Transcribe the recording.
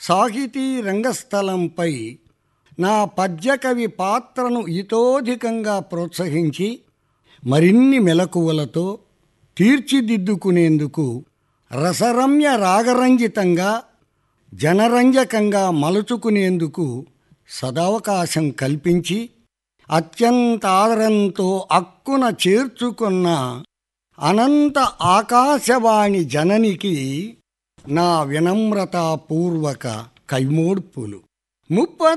సాహితీ రంగస్థలంపై నా పద్యకవి పాత్రను ఇతోధికంగా ప్రోత్సహించి మరిన్ని మెలకువలతో తీర్చిదిద్దుకునేందుకు రసరమ్య రాగరంజితంగా జనరంజకంగా మలుచుకునేందుకు సదవకాశం కల్పించి అత్యంత ఆదరంతో అక్కున చేర్చుకున్న అనంత ఆకాశవాణి జననికి నా వినమ్రతాపూర్వక కైమోడ్పులు ముప్ప